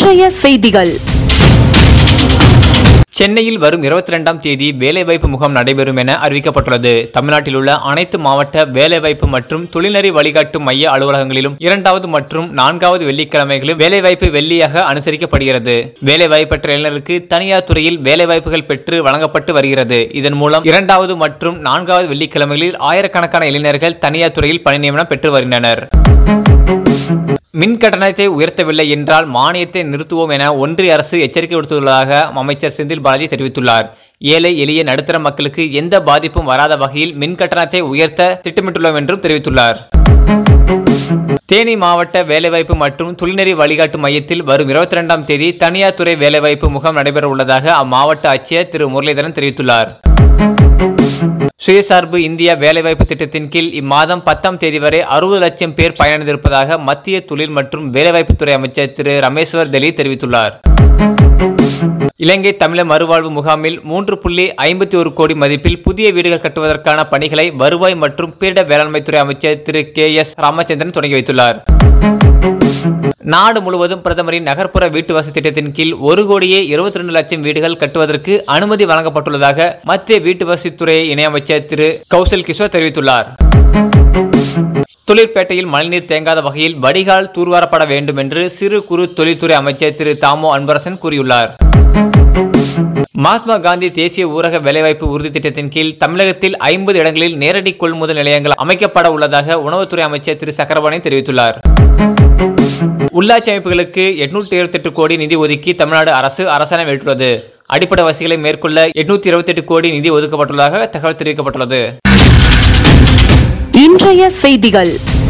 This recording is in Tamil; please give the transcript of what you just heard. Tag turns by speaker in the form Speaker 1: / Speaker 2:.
Speaker 1: இன்றைய செய்திகள்
Speaker 2: சென்னையில் வரும் இருபத்தி ரெண்டாம் தேதி வேலைவாய்ப்பு முகாம் நடைபெறும் என அறிவிக்கப்பட்டுள்ளது தமிழ்நாட்டில் உள்ள அனைத்து மாவட்ட வேலைவாய்ப்பு மற்றும் தொழில்நெறி வழிகாட்டும் மைய அலுவலகங்களிலும் இரண்டாவது மற்றும் நான்காவது வெள்ளிக்கிழமைகளிலும் வேலைவாய்ப்பு வெள்ளியாக அனுசரிக்கப்படுகிறது வேலைவாய்ப்பற்ற இளைஞருக்கு தனியார் துறையில் வேலைவாய்ப்புகள் பெற்று வழங்கப்பட்டு வருகிறது இதன் மூலம் இரண்டாவது மற்றும் நான்காவது வெள்ளிக்கிழமைகளில் ஆயிரக்கணக்கான இளைஞர்கள் தனியார் துறையில் பணி நியமனம் பெற்று வருகின்றனர் மின் கட்டணத்தை உயர்த்தவில்லை என்றால் மானியத்தை நிறுத்துவோம் என ஒன்றிய அரசு எச்சரிக்கை விடுத்துள்ளதாக அமைச்சர் செந்தில் பாலாஜி தெரிவித்துள்ளார் ஏழை எளிய நடுத்தர மக்களுக்கு எந்த பாதிப்பும் வராத வகையில் மின் கட்டணத்தை உயர்த்த திட்டமிட்டுள்ளோம் என்றும் தெரிவித்துள்ளார் தேனி மாவட்ட வேலைவாய்ப்பு மற்றும் தொழில்நெறி வழிகாட்டு மையத்தில் வரும் இருபத்தி ரெண்டாம் தேதி தனியார் துறை வேலைவாய்ப்பு முகாம் நடைபெற உள்ளதாக அம்மாவட்ட ஆட்சியர் திரு முரளிதரன் தெரிவித்துள்ளார் சுயசார்பு இந்தியா வேலைவாய்ப்பு திட்டத்தின் கீழ் இம்மாதம் பத்தாம் தேதி வரை அறுபது லட்சம் பேர் பயனடைந்திருப்பதாக மத்திய தொழில் மற்றும் வேலைவாய்ப்புத்துறை அமைச்சர் திரு ரமேஸ்வர் தெலி தெரிவித்துள்ளார் இலங்கை தமிழர் மறுவாழ்வு முகாமில் மூன்று புள்ளி ஐம்பத்தி ஒரு கோடி மதிப்பில் புதிய வீடுகள் கட்டுவதற்கான பணிகளை வருவாய் மற்றும் பேரிடர் வேளாண்மைத்துறை அமைச்சர் திரு கே எஸ் ராமச்சந்திரன் தொடங்கி வைத்துள்ளார் நாடு முழுவதும் பிரதமரின் நகர்ப்புற வீட்டு வசதி திட்டத்தின் கீழ் ஒரு கோடியே இருபத்தி ரெண்டு லட்சம் வீடுகள் கட்டுவதற்கு அனுமதி வழங்கப்பட்டுள்ளதாக மத்திய வீட்டு வசதித்துறை இணையமைச்சர் திரு கௌசல் கிஷோர் தெரிவித்துள்ளார் தொழிற்பேட்டையில் மழைநீர் தேங்காத வகையில் வடிகால் தூர்வாரப்பட வேண்டும் என்று சிறு குறு தொழில்துறை அமைச்சர் திரு தாமோ அன்பரசன் கூறியுள்ளார் மகாத்மா காந்தி தேசிய ஊரக வேலைவாய்ப்பு உறுதி திட்டத்தின் கீழ் தமிழகத்தில் ஐம்பது இடங்களில் நேரடி கொள்முதல் நிலையங்கள் அமைக்கப்பட உள்ளதாக உணவுத்துறை அமைச்சர் திரு சக்கரபாணி தெரிவித்துள்ளார் உள்ளாட்சி அமைப்புகளுக்கு எட்நூற்றி இருபத்தெட்டு கோடி நிதி ஒதுக்கி தமிழ்நாடு அரசு அரசாணை வெளியிட்டுள்ளது அடிப்படை வசதிகளை மேற்கொள்ள எட்நூத்தி இருபத்தெட்டு கோடி நிதி ஒதுக்கப்பட்டுள்ளதாக தகவல் தெரிவிக்கப்பட்டுள்ளது
Speaker 1: இன்றைய செய்திகள்